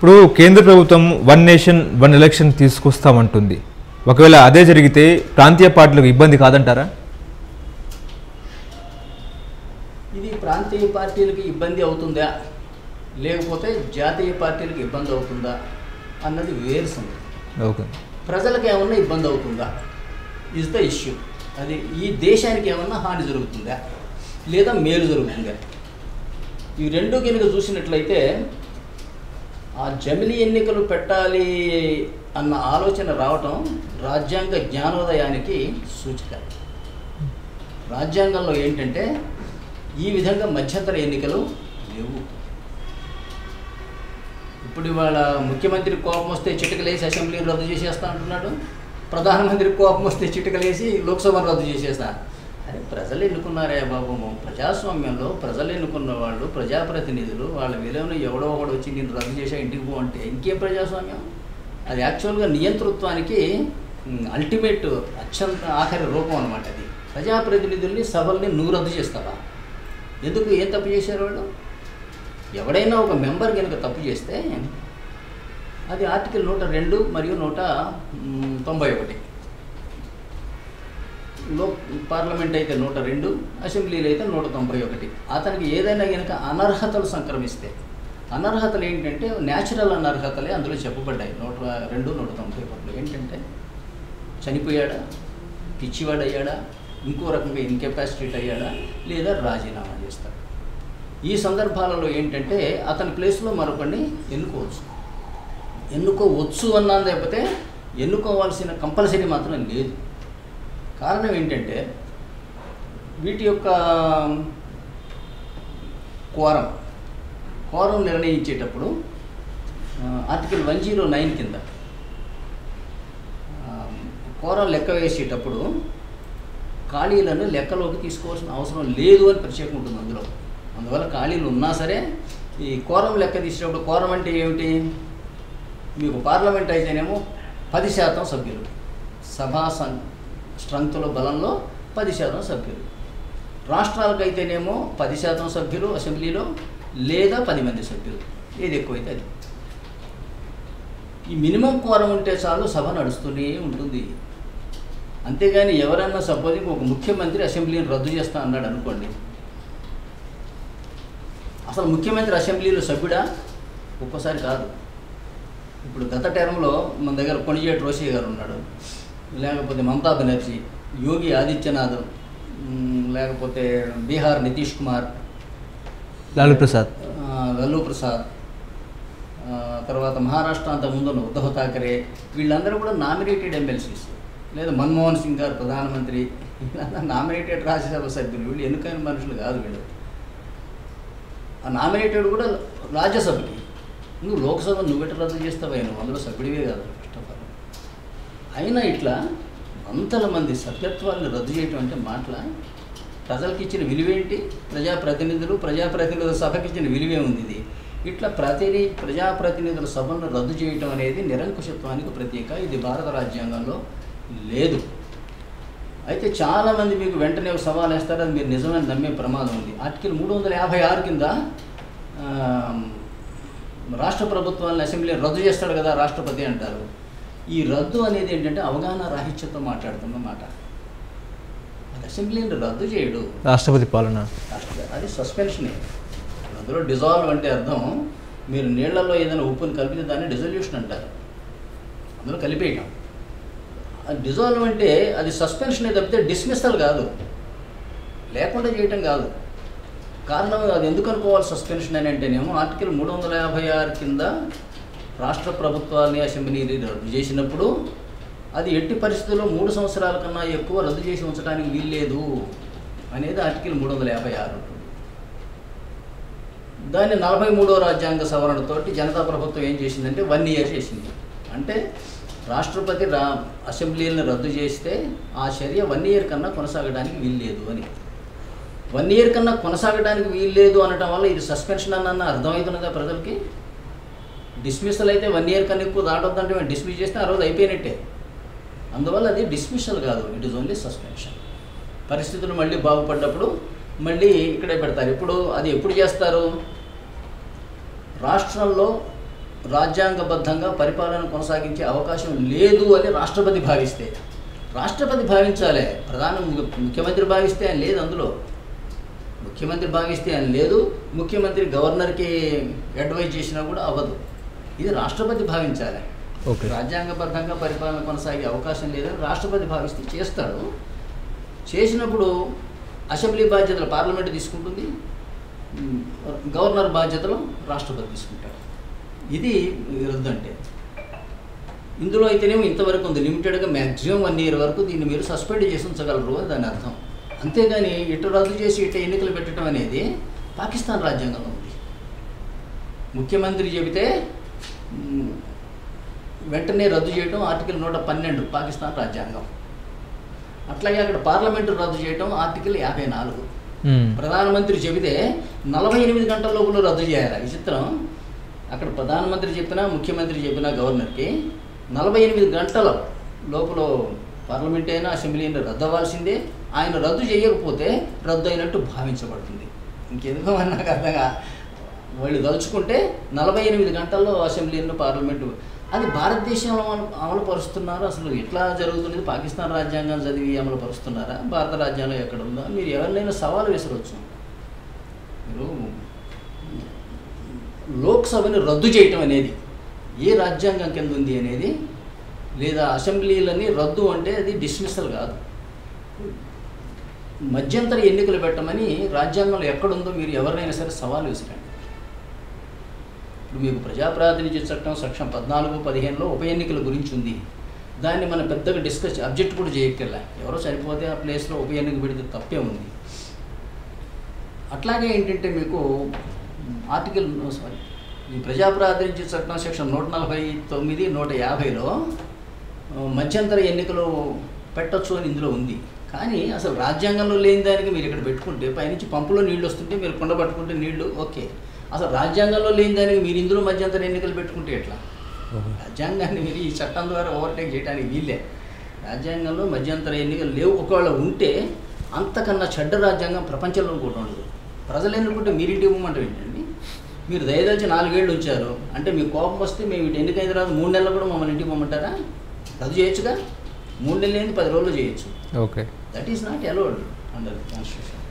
ఇప్పుడు కేంద్ర ప్రభుత్వం వన్ నేషన్ వన్ ఎలక్షన్ తీసుకొస్తామంటుంది ఒకవేళ అదే జరిగితే ప్రాంతీయ పార్టీలకు ఇబ్బంది కాదంటారా ఇది ప్రాంతీయ పార్టీలకు ఇబ్బంది అవుతుందా లేకపోతే జాతీయ పార్టీలకు ఇబ్బంది అవుతుందా అన్నది వేరు సంగతి ఓకే ప్రజలకు ఏమన్నా ఇబ్బంది అవుతుందా ఇస్ ద ఇష్యూ అది ఈ దేశానికి ఏమన్నా హాని జరుగుతుందా లేదా మేలు జరుగుతుందా ఈ రెండు కనుక చూసినట్లయితే ఆ జమిలి ఎన్నికలు పెట్టాలి అన్న ఆలోచన రావటం రాజ్యాంగ జ్ఞానోదయానికి సూచిక రాజ్యాంగంలో ఏంటంటే ఈ విధంగా మధ్యంతర ఎన్నికలు లేవు ఇప్పుడు ఇవాళ ముఖ్యమంత్రి కోపం వస్తే చిటికలేసి అసెంబ్లీని రద్దు చేసేస్తా అంటున్నాడు ప్రధానమంత్రి కోపం వస్తే చిటికలేసి లోక్సభను రద్దు చేసేస్తా అరే ప్రజలు ఎన్నుకున్నారే బాబు ప్రజాస్వామ్యంలో ప్రజలు ఎన్నుకున్న వాళ్ళు ప్రజాప్రతినిధులు వాళ్ళ విలువను ఎవడో ఒకడు వచ్చి నేను రద్దు చేసా ఇంటికి పో అంటే ఇంకేం ప్రజాస్వామ్యం అది యాక్చువల్గా నియంతృత్వానికి అల్టిమేట్ అత్యంత ఆఖరి రూపం అనమాట అది ప్రజాప్రతినిధుల్ని సభల్ని నువ్వు రద్దు చేస్తావా ఎందుకు ఏం తప్పు చేశారు వాళ్ళు ఎవడైనా ఒక మెంబర్ కనుక తప్పు చేస్తే అది ఆర్టికల్ నూట రెండు మరియు నూట మ్, తొంభై ఒకటి లో పార్లమెంట్ అయితే నూట రెండు అసెంబ్లీలో అయితే నూట తొంభై ఒకటి అతనికి ఏదైనా కనుక అనర్హతలు సంక్రమిస్తే అనర్హతలు ఏంటంటే న్యాచురల్ అనర్హతలే అందులో చెప్పబడ్డాయి నూట రెండు నూట తొంభై ఒకటిలో ఏంటంటే చనిపోయాడా పిచ్చివాడయ్యాడా ఇంకో రకంగా ఇన్కెపాసిటేట్ అయ్యాడా లేదా రాజీనామా చేస్తాడు ఈ సందర్భాలలో ఏంటంటే అతని ప్లేస్లో మరొకరిని ఎన్నుకోవచ్చు ఎన్నుకోవచ్చు అన్నాను లేకపోతే ఎన్నుకోవాల్సిన కంపల్సరీ మాత్రం లేదు కారణం ఏంటంటే వీటి యొక్క కోరం కోరం నిర్ణయించేటప్పుడు ఆ, ఆర్టికల్ వన్ జీరో నైన్ కింద ఆ, కోరం లెక్క వేసేటప్పుడు ఖాళీలను లెక్కలోకి తీసుకోవాల్సిన అవసరం లేదు అని ప్రత్యేకం ఉంటుంది అందులో అందువల్ల ఖాళీలు ఉన్నా సరే ఈ కోరం లెక్క తీసేటప్పుడు కోరం అంటే ఏమిటి మీకు పార్లమెంట్ అయితేనేమో పది శాతం సభ్యులు సభా సం స్ట్రెంగ్త్లో బలంలో పది శాతం సభ్యులు రాష్ట్రాలకు అయితేనేమో పది శాతం సభ్యులు అసెంబ్లీలో లేదా పది మంది సభ్యులు ఏది ఎక్కువైతే అది ఈ మినిమం కోరం ఉంటే చాలు సభ నడుస్తూనే ఉంటుంది అంతేగాని ఎవరైనా సపోజింగ్ ఒక ముఖ్యమంత్రి అసెంబ్లీని రద్దు చేస్తా అన్నాడు అనుకోండి అసలు ముఖ్యమంత్రి అసెంబ్లీలో సభ్యుడా ఒక్కోసారి కాదు ఇప్పుడు గత టర్మ్లో మన దగ్గర కొణిజేటి రోషయ్య గారు ఉన్నాడు లేకపోతే మమతా బెనర్జీ యోగి ఆదిత్యనాథ్ మ్, లేకపోతే బీహార్ నితీష్ కుమార్ లాలూ ప్రసాద్ ఆ, లల్లూ ప్రసాద్ ఆ, తర్వాత మహారాష్ట్ర అంత ముందున్న ఉద్ధవ్ థాకరే వీళ్ళందరూ కూడా నామినేటెడ్ ఎమ్మెల్సీస్ లేదా మన్మోహన్ సింగ్ గారు ప్రధానమంత్రి వీళ్ళందరూ నామినేటెడ్ రాజ్యసభ సభ్యులు వీళ్ళు ఎన్నికైన మనుషులు కాదు వీళ్ళు ఆ నామినేటెడ్ కూడా రాజ్యసభకి నువ్వు లోక్సభ నువ్వెట రద్దు చేస్తావా నువ్వు అందులో సభ్యుడివే కాదు ఫస్ట్ ఆఫ్ ఆల్ అయినా ఇట్లా వందల మంది సభ్యత్వాలను రద్దు చేయటం అంటే మాటల ప్రజలకు ఇచ్చిన విలువేంటి ప్రజాప్రతినిధులు ప్రజాప్రతినిధుల సభకి ఇచ్చిన విలువే ఉంది ఇది ఇట్లా ప్రతిని ప్రజాప్రతినిధుల సభను రద్దు చేయటం అనేది నిరంకుశత్వానికి ప్రతీక ఇది భారత రాజ్యాంగంలో లేదు అయితే చాలామంది మీకు వెంటనే ఒక సవాల్ వేస్తారు అది మీరు నిజమని నమ్మే ప్రమాదం ఉంది ఆర్టికల్ మూడు వందల యాభై ఆరు కింద ఆ, రాష్ట్ర ప్రభుత్వాలను అసెంబ్లీ రద్దు చేస్తాడు కదా రాష్ట్రపతి అంటారు ఈ రద్దు అనేది ఏంటంటే అవగాహన రాహిత్యంతో మాట్లాడుతున్న మాట అది అసెంబ్లీని రద్దు చేయడు రాష్ట్రపతి పాలన రాష్ట్ర- అది సస్పెన్షనే అందులో డిజాల్వ్ అంటే అర్థం మీరు నీళ్లలో ఏదైనా ఉప్పుని కలిపితే దాన్ని డిజల్యూషన్ అంటారు అందులో కలిపేయటం అది డిజాల్వ్ అంటే అది సస్పెన్షన్ తప్పితే డిస్మిస్సల్ కాదు లేకుండా చేయటం కాదు కారణం అది ఎందుకు అనుకోవాలి సస్పెన్షన్ అని అంటేనేమో ఆర్టికల్ మూడు వందల యాభై ఆరు కింద రాష్ట్ర ప్రభుత్వాన్ని అసెంబ్లీని రద్దు చేసినప్పుడు అది ఎట్టి పరిస్థితుల్లో మూడు సంవత్సరాల కన్నా ఎక్కువ రద్దు చేసి ఉంచడానికి వీల్లేదు అనేది ఆర్టికల్ మూడు వందల యాభై ఆరు దాన్ని నలభై మూడో రాజ్యాంగ సవరణతోటి జనతా ప్రభుత్వం ఏం చేసిందంటే వన్ ఇయర్ చేసింది అంటే రాష్ట్రపతి రా అసెంబ్లీలను రద్దు చేస్తే ఆ చర్య వన్ ఇయర్ కన్నా కొనసాగడానికి వీల్లేదు అని వన్ ఇయర్ కన్నా కొనసాగడానికి వీల్లేదు అనటం వల్ల ఇది సస్పెన్షన్ అన్న అర్థమవుతున్నదా ప్రజలకి డిస్మిసల్ అయితే వన్ ఇయర్ కన్నా ఎక్కువ దాటొద్దంటే మేము డిస్మిస్ చేస్తే ఆ రోజు అయిపోయినట్టే అందువల్ల అది డిస్మిషల్ కాదు ఇట్ ఈస్ ఓన్లీ సస్పెన్షన్ పరిస్థితులు మళ్ళీ బాగుపడ్డప్పుడు మళ్ళీ ఇక్కడే పెడతారు ఇప్పుడు అది ఎప్పుడు చేస్తారు రాష్ట్రంలో రాజ్యాంగబద్ధంగా పరిపాలన కొనసాగించే అవకాశం లేదు అని రాష్ట్రపతి భావిస్తే రాష్ట్రపతి భావించాలి ప్రధాన ము- ముఖ్యమంత్రి భావిస్తే ఆయన లేదు అందులో ముఖ్యమంత్రి భావిస్తే ఆయన లేదు ముఖ్యమంత్రి గవర్నర్కి అడ్వైజ్ చేసినా కూడా అవ్వదు ఇది రాష్ట్రపతి భావించాలి ఓకే రాజ్యాంగబద్ధంగా పరిపాలన కొనసాగే అవకాశం లేదని రాష్ట్రపతి భావిస్తే చేస్తాడు చేసినప్పుడు అసెంబ్లీ బాధ్యతలు పార్లమెంట్ తీసుకుంటుంది ఉమ్, గవర్నర్ బాధ్యతలు రాష్ట్రపతి తీసుకుంటాడు ఇది రద్దు అంటే ఇందులో అయితేనేమో ఇంతవరకు ఉంది లిమిటెడ్గా మ్యాక్సిమం వన్ ఇయర్ వరకు దీన్ని మీరు సస్పెండ్ చేసి ఉంచగలరు అని దాని అర్థం అంతేగాని ఇటు రద్దు చేసి ఇటు ఎన్నికలు పెట్టడం అనేది పాకిస్తాన్ రాజ్యాంగంలో ఉంది ముఖ్యమంత్రి చెబితే ఉమ్, వెంటనే రద్దు చేయడం ఆర్టికల్ నూట పన్నెండు పాకిస్తాన్ రాజ్యాంగం అట్లాగే అక్కడ పార్లమెంటు రద్దు చేయడం ఆర్టికల్ యాభై నాలుగు మ్మ్. ప్రధానమంత్రి చెబితే నలభై ఎనిమిది గంటల లోపల రద్దు చేయాలి విచిత్రం అక్కడ ప్రధానమంత్రి చెప్పినా ముఖ్యమంత్రి చెప్పినా గవర్నర్కి నలభై ఎనిమిది గంటల లోపల పార్లమెంట్ అయినా అసెంబ్లీ అయినా రద్దు అవ్వాల్సిందే ఆయన రద్దు చేయకపోతే రద్దు అయినట్టు భావించబడుతుంది ఇంకెందుకో అని నాకు అర్థంగా వాళ్ళు తలుచుకుంటే నలభై ఎనిమిది గంటల్లో అసెంబ్లీను పార్లమెంటు అది భారతదేశంలో అమలు అమలు పరుస్తున్నారు అసలు ఎట్లా జరుగుతున్నది పాకిస్తాన్ రాజ్యాంగం చదివి అమలు పరుస్తున్నారా భారత రాజ్యాంగం ఎక్కడ ఉందా మీరు ఎవరినైనా సవాలు విసరవచ్చు మీరు లోక్సభని రద్దు చేయటం అనేది ఏ రాజ్యాంగం కింద ఉంది అనేది లేదా అసెంబ్లీలని రద్దు అంటే అది డిస్మిసల్ కాదు మధ్యంతర ఎన్నికలు పెట్టమని రాజ్యాంగంలో ఎక్కడుందో మీరు ఎవరినైనా సరే సవాలు విసిరండి ఇప్పుడు మీకు ప్రజాప్రాతినిధ్య చట్టం సెక్షన్ పద్నాలుగు పదిహేనులో ఉప ఎన్నికల గురించి ఉంది దాన్ని మనం పెద్దగా డిస్కస్ అబ్జెక్ట్ కూడా చేయక్కర్లే ఎవరో చనిపోతే ఆ ప్లేస్లో ఉప ఎన్నిక పెడితే తప్పే ఉంది అట్లాగే ఏంటంటే మీకు ఆర్టికల్ సారీ ఈ ప్రజాప్రాతినిధ్య చట్టం సెక్షన్ నూట నలభై తొమ్మిది నూట యాభైలో ఆ, మధ్యంతర ఎన్నికలు పెట్టొచ్చు అని ఇందులో ఉంది కానీ అసలు రాజ్యాంగంలో లేని దానికి మీరు ఇక్కడ పెట్టుకుంటే పైనుంచి పంపులో నీళ్ళు వస్తుంటే మీరు కుండ పట్టుకుంటే నీళ్లు ఓకే అసలు రాజ్యాంగంలో లేని దానికి మీరు ఇందులో మధ్యంతర ఎన్నికలు పెట్టుకుంటే ఎట్లా ఓకే. రాజ్యాంగాన్ని మీరు ఈ చట్టం ద్వారా ఓవర్టేక్ చేయడానికి వీల్లే రాజ్యాంగంలో మధ్యంతర ఎన్నికలు లేవు ఒకవేళ ఉంటే అంతకన్నా చెడ్డ రాజ్యాంగం ప్రపంచంలో కూడా ఉండదు ప్రజలు ఎన్నుకుంటే మీరు ఇంటికి ఇవ్వమంటారు ఏంటండి మీరు దయదలిచి నాలుగేళ్ళు ఉంచారు అంటే మీకు కోపం వస్తే మేము ఇటు ఎన్నికైన తర్వాత మూడు నెలలు కూడా మమ్మల్ని ఇంటికి పొమ్మంటారా రద్దు చేయొచ్చుగా మూడు నెలలు ఏంది పది రోజులు చేయొచ్చు okay that is not allowed under constitution